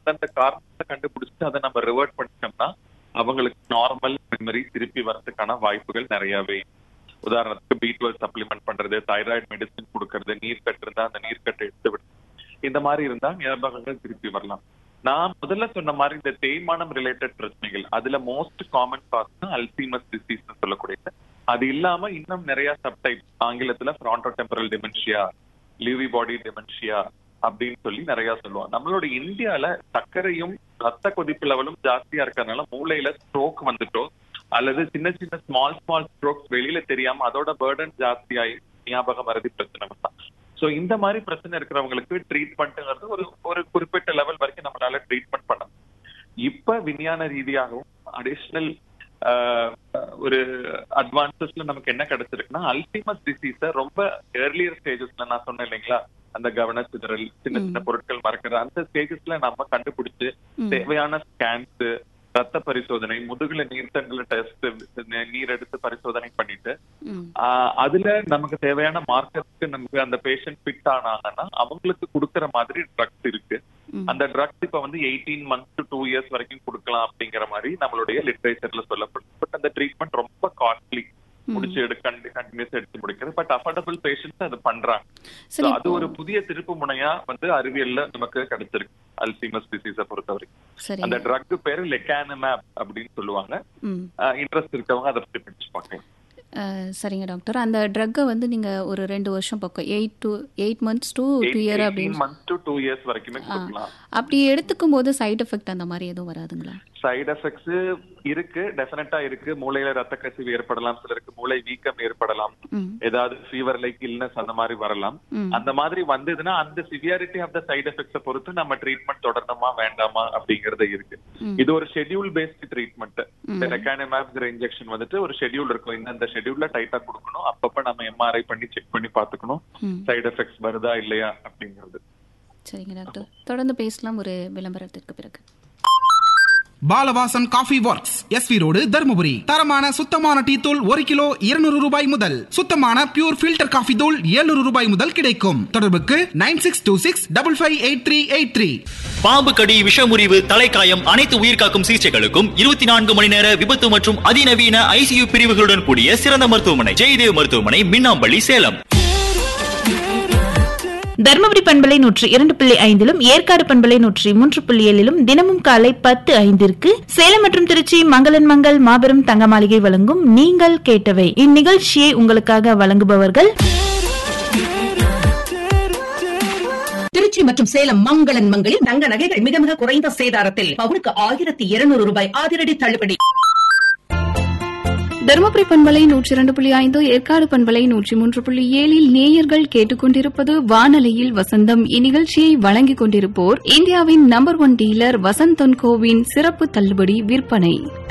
அந்தந்த காரணத்தை கண்டுபிடிச்சிட்டு அதை நம்ம ரிவர்ட் பண்ணிட்டோம்னா அவங்களுக்கு நார்மல் மெமரி திருப்பி வரதுக்கான வாய்ப்புகள் நிறையவே உதாரணத்துக்கு பி டுவெல் சப்ளிமெண்ட் பண்றது தைராய்டு மெடிசின் கொடுக்கறது நீர் கட்டு இருந்தா அந்த நீர் கட்டை எடுத்து விடுறது இந்த மாதிரி இருந்தா ஞாபகங்கள் திருப்பி வரலாம் நான் முதல்ல சொன்ன மாதிரி இந்த தேய்மானம் ரிலேட்டட் பிரச்சனைகள் அதுல most common cause Alzheimer's disease சொல்லக்கூடியது அது இல்லாம இன்னும் நிறைய சப்டைப் ஆங்கிலத்துல fronto temporal dementia Lewy body dementia அப்படின்னு சொல்லி நிறைய சொல்லுவோம் நம்மளோட இந்தியால சர்க்கரையும் ரத்த கொதிப்பு லெவலும் ஜாஸ்தியா இருக்கறதுனால மூளையில ஸ்ட்ரோக் வந்துட்டோ அல்லது சின்ன சின்ன ஸ்மால் ஸ்மால் ஸ்ட்ரோக்ஸ் வெளியில தெரியாம அதோட பேர்டன் ஜாஸ்தியாகி ஞாபக மறதி பிரச்சனை தான் சோ இந்த மாதிரி பிரச்சனை இருக்கிறவங்களுக்கு ட்ரீட்மெண்ட்ங்கிறது ஒரு ஒரு குறிப்பிட்ட லெவல் வரைக்கும் நம்மளால ட்ரீட்மெண்ட் பண்ண இப்ப விஞ்ஞான ரீதியாகவும் அடிஷனல் ஒரு அட்வான்சஸ்ல நமக்கு என்ன கிடைச்சிருக்குன்னா அல்டிமஸ் டிசீஸ ரொம்ப ஏர்லியர் ஸ்டேஜஸ்ல நான் சொன்னேன் இல்லைங்களா அந்த கவன சிதறல் சின்ன சின்ன பொருட்கள் மறக்கிற அந்த ஸ்டேஜஸ்ல நம்ம கண்டுபிடிச்சு தேவையான ஸ்கேன்ஸ் ரத்த பரிசோதனை முதுகுல நீர்த்தங்கல டெஸ்ட் நீர் எடுத்து பரிசோதனை பண்ணிட்டு அதுல நமக்கு தேவையான மார்க்கருக்கு நமக்கு அந்த பேஷண்ட் ஃபிட் ஆனாங்கன்னா அவங்களுக்கு கொடுக்கற மாதிரி ட்ரக்ஸ் இருக்கு அந்த ட்ரக்ஸ் இப்ப வந்து eighteen months to two years வரைக்கும் கொடுக்கலாம் அப்படிங்கிற மாதிரி நம்மளுடைய லிட்ரேச்சர்ல சொல்லப்படுது பட் அந்த ட்ரீட்மெண்ட் ரொம்ப காஸ்ட்லி முடிச்சு எடுக்க கண்டினியூஸ் எடுத்து முடிக்கிறது பட் அஃபோர்டபுள் பேஷன்ஸ் அது பண்றாங்க அது ஒரு புதிய திருப்பு முனையா வந்து அறிவியல்ல நமக்கு கிடைச்சிருக்கு அல்சீமஸ் டிசீஸ பொறுத்த வரைக்கும் அந்த ட்ரக் பேரு லெக்கானமேப் அப்படின்னு சொல்லுவாங்க இன்ட்ரெஸ்ட் இருக்கவங்க அதை பத்தி படிச்சு பார்க்கலாம் சரிங்க டாக்டர் அந்த ட்ரக்கை வந்து நீங்க ஒரு ரெண்டு வருஷம் பக்கம் eight to eight months to two year அப்படின்னு மந்த்ஸ் டு டூ இயர்ஸ் வரைக்குமே கொடுக்கலாம் அப்படி எடுத்துக்கும் போது சைடு எஃபெக்ட் அந்த மாதிரி எதுவும் வராதுங்களா சைடு எஃபெக்ட்ஸ் இருக்கு டெஃபினட்டா இருக்கு மூளையில ரத்த கசிவு ஏற்படலாம் சிலருக்கு மூளை வீக்கம் ஏற்படலாம் ஏதாவது ஃபீவர் லைக் இல்னஸ் அந்த மாதிரி வரலாம் அந்த மாதிரி வந்ததுன்னா அந்த சிவியாரிட்டி ஆஃப் த சைடு எஃபெக்ட்ஸை பொறுத்து நம்ம ட்ரீட்மெண்ட் தொடரணுமா வேண்டாமா அப்படிங்கறது இருக்கு இது ஒரு ஷெட்யூல் பேஸ்ட் ட்ரீட்மெண்ட் இந்த லெக்கானிமேப்ங்கிற இன்ஜெக்ஷன் வந்துட்டு ஒரு ஷெட்யூல் இருக்கும் இந்த ஷெட்யூல்ல டைட்டா கொடுக்கணும் அப்பப்ப நம்ம எம்ஆர்ஐ பண்ணி செக் பண்ணி பாத்துக்கணும் சைடு எஃபெக்ட்ஸ் வருதா இல்லையா அப்படிங்கிறது சரிங்க டாக்டர் தொடர்ந்து பேசலாம் ஒரு விளம்பரத்திற்கு பிறகு Balavasan coffee works SV road Dharmapuri தரமான சுத்தமான டீ தூள் ஒரு கிலோ இருநூறு ரூபாய் முதல் சுத்தமான பியூர் ஃபில்டர் காஃபி தூள் ஏழுநூறு ரூபாய் முதல் கிடைக்கும் தொடர்புக்கு nine six two six double five eight three eight three பாம்பு கடி விஷமுறிவு தலைக்காயம் அனைத்து உயிர்காக்கும் சிகிச்சைகளுக்கும் இருபத்தி நான்கு மணி நேர விபத்து மற்றும் அதிநவீன ஐசியு பிரிவுகளுடன் கூடிய சிறந்த மருத்துவமனை ஜெயதேவ் மருத்துவமனை மின்னாம்பள்ளி சேலம் தர்மபுரி பண்பலை நூற்றி இரண்டு புள்ளி ஐந்திலும் ஏற்காடு பண்பலை நூற்றி மூன்று புள்ளி ஏழிலும் தினமும் காலை பத்து ஐந்திற்கு சேலம் மற்றும் திருச்சி மங்களன் மங்கள் மாபெரும் தங்க மாளிகை வழங்கும் நீங்கள் கேட்டவை இந்நிகழ்ச்சியை உங்களுக்காக வழங்குபவர்கள் திருச்சி மற்றும் சேலம் மங்களன் மங்களில் தங்க நகைகள் மிக மிக குறைந்த சேதாரத்தில் பவுனுக்கு ஆயிரத்தி இருநூறு ரூபாய் அதிரடி தள்ளுபடி தருமபுரி பண்பலை நூற்றி இரண்டு புள்ளி ஐந்து ஏற்காடு பண்பலை நூற்றி மூன்று புள்ளி ஏழில் நேயர்கள் கேட்டுக்கொண்டிருப்பது வானொலியில் வசந்தம் இந்நிகழ்ச்சியை வழங்கிக் கொண்டிருப்போர் இந்தியாவின் நம்பர் ஒன் டீலர் வசந்தன் கோவின் சிறப்பு தள்ளுபடி விற்பனை